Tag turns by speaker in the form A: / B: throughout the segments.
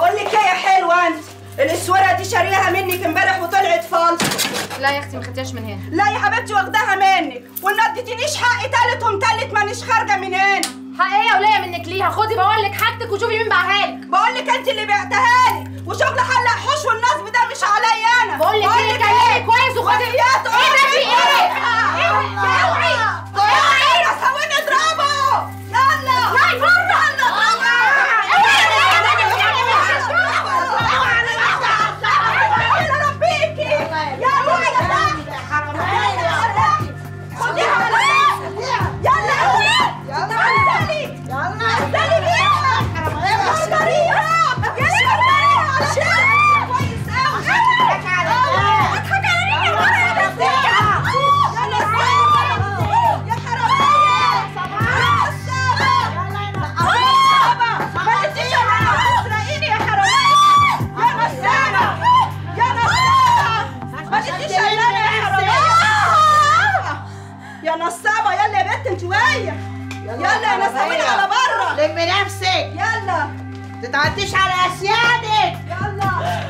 A: بقول لك ايه يا حلوه انت الاسوره دي شاريها منك امبارح وطلعت فالص
B: لا يا اختي ما خدتيهاش من هنا
A: لا يا حبيبتي واخداها منك وما اديتنيش حقي تالت ومتلت مانيش خارجه من هنا
B: حق ايه يا وليه منك ليها خدي بقول لك حاجتك وشوفي مين باعها لك
A: بقول لك انت اللي بعتها لي وشغل حلق حوش والنصب ده مش عليا انا
B: بقول لك ايه كلمي كويس وخدي
A: يا
B: ايه ده في ايه؟ اوعي
A: اوعي يا سويني اضربه يلا
B: لا بره
A: يلا يلا ربيكي يلا خديها عليا يلا يلا تعالي يلا تعالي بيها شربريها يا شربريها عشان كويس قوي اضحك عليا اضحك عليا يا بس يلا يا حرامية يا نصابة ما تديش تسرقيني يا حرامية يا نصابة يا نصابة ما تديش عليا يا حرامية يا نصابة يلا يا بنت انت ويا يلا يا نصابين على بره
C: لمي نفسك
A: يلا
C: تتعديش على اسيادك
A: يلا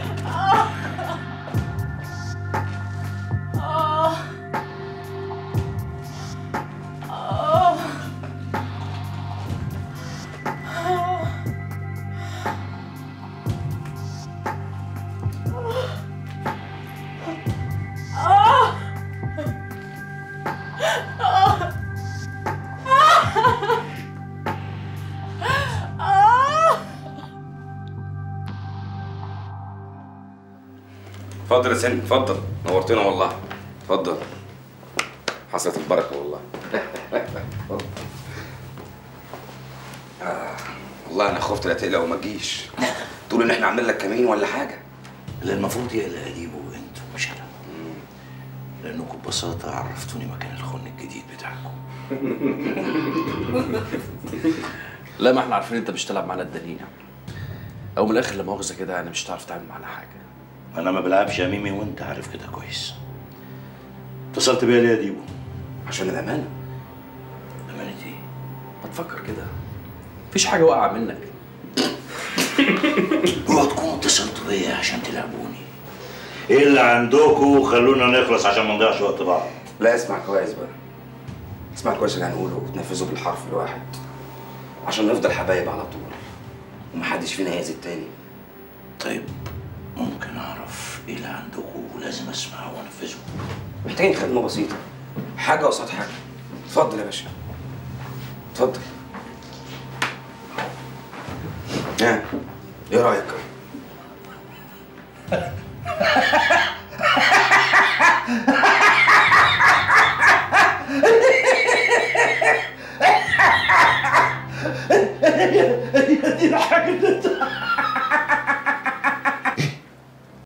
D: اتفضل يا سن اتفضل نورتنا والله اتفضل حصلت البركه والله اتفضل. آه. والله انا خفت لا تقلق وما تجيش تقول ان احنا عاملين لك كمين ولا حاجه
E: اللي المفروض يقلق اجيبه انتوا مش انا لانكم ببساطه عرفتوني مكان الخن الجديد بتاعكم
F: لا ما احنا عارفين انت مش تلعب معانا الدنيا او من الاخر لا مؤاخذه كده يعني مش هتعرف تعمل معانا حاجه
E: انا ما بلعبش يا ميمي وانت عارف كده كويس اتصلت بيا ليه يا ديبو
D: عشان الامانه
E: امانه ايه
F: ما تفكر كده مفيش حاجه واقعه منك
E: اوعوا تكونوا اتصلتوا بيا عشان تلعبوني ايه اللي عندكم خلونا نخلص عشان ما نضيعش وقت بعض
D: لا اسمع كويس بقى اسمع كويس اللي هنقوله وتنفذه بالحرف الواحد عشان نفضل حبايب على طول ومحدش فينا يأذي التاني
E: طيب ممكن اعرف ايه اللي عندكم ولازم اسمعه وانفذه
D: محتاجين خدمه بسيطه حاجه قصاد حاجه اتفضل يا باشا اتفضل ها ايه رايك
E: دي الحاجه اللي انت